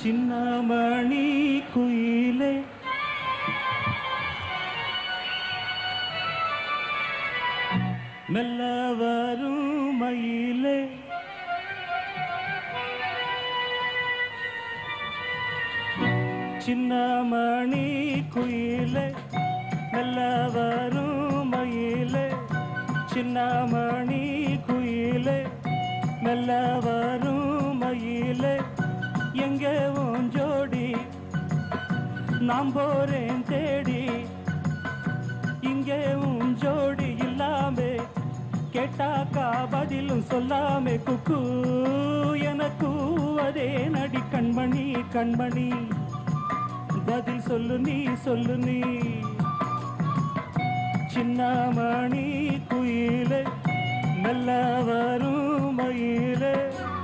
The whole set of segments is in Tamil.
சின்னமணி குயிலே மெல்ல வரும் மயிலே சின்னமணி குயிலே மெல்ல வரும் மயிலே சின்னமணி குயிலே மெல்ல வரும் மயிலே எங்கே உன் ஜோடி நாம் போறேன் தேடி இங்கே உன் ஜோடி இல்லாமே கேட்டாக்கா பதிலும் சொல்லாமே குக்கு எனக்கு அதே நடி கண்மணி கண்மணி பதில் சொல்லு நீ சொல்லு நீ சின்னமணி குயிலே மெல்ல வரும் மயிலே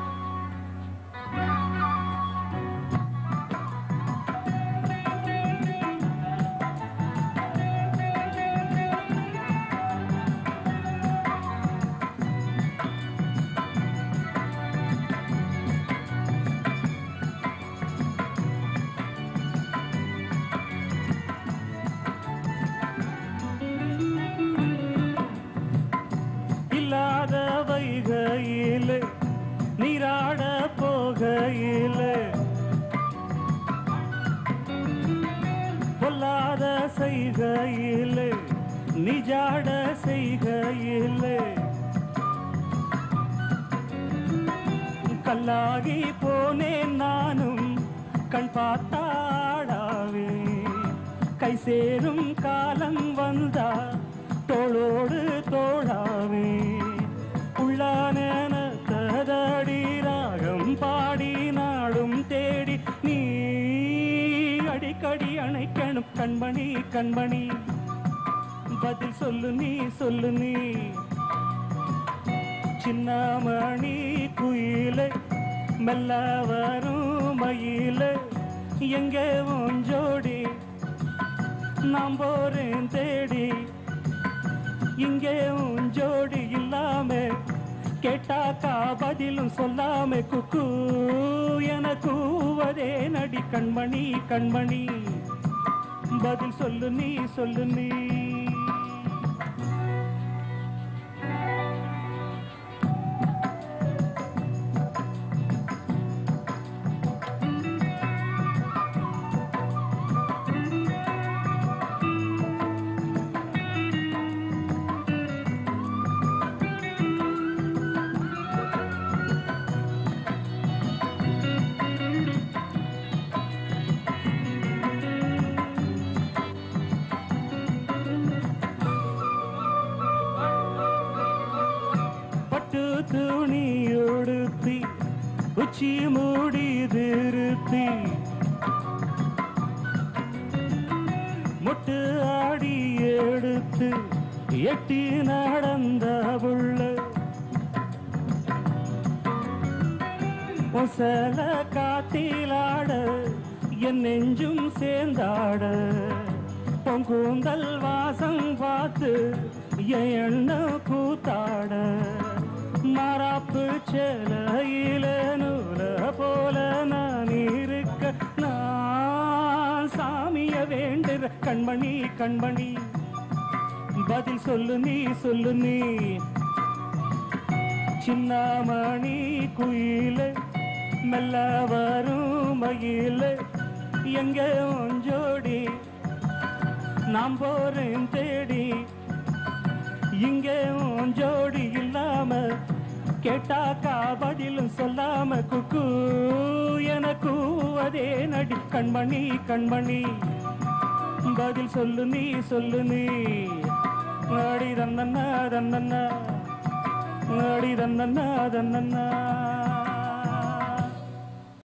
இல்லாத வைகையில் நீராட போகையில் பொல்லாத செய்கையில் நிஜாட செய்கையில் கல்லாகி போனேன் நானும் கண் பார்த்தாடாவே கை சேரும் காலம் வந்தா தோளோடு தோழாவே உள்ளான ததடி ராகம் பாடி நாடும் தேடி நீ அடிக்கடி அணைக்கணும் கண்மணி கண்மணி பதில் சொல்லு நீ சொல்லு நீ சின்னமணி குயிலே மெல்ல வரும் மயிலே எங்கே உன் ஜோடி நாம் போறேன் தேடி இங்கே உன் ஜோடி இல்லாம கேட்டாக்கா பதிலும் சொல்லாம குக்கு என கூவதே நடி கண்மணி கண்மணி பதில் சொல்லு நீ சொல்லு நீ பட்டு துணி உடுத்தி உச்சி மூடி திருத்தி முட்டு ஆடி எடுத்து எட்டி நடந்த புள்ள ஒசல காத்திலாட என் நெஞ்சும் சேர்ந்தாட பொங்கூந்தல் வாசம் பார்த்து என் எண்ணம் கூத்தாட மராப்பு செலையில நூல போல நான் இருக்க நான் சாமிய வேண்டுற கண்மணி கண்மணி பதில் சொல்லு நீ சொல்லு நீ சின்னமணி குயிலே மெல்ல வரும் மயிலே எங்க உன் ஜோடி நாம் போறேன் தேடி இங்கே உன் ஜோடி இல்லாம கேட்டாக்கா பதிலும் சொல்லாம குக்கு எனக்கு அதே நடி கண்மணி கண்மணி பதில் சொல்லு நீ சொல்லு நீ ஆடி தன்னண்ணா தன்னண்ணா ஆடி தன்னண்ணா தன்னண்ணா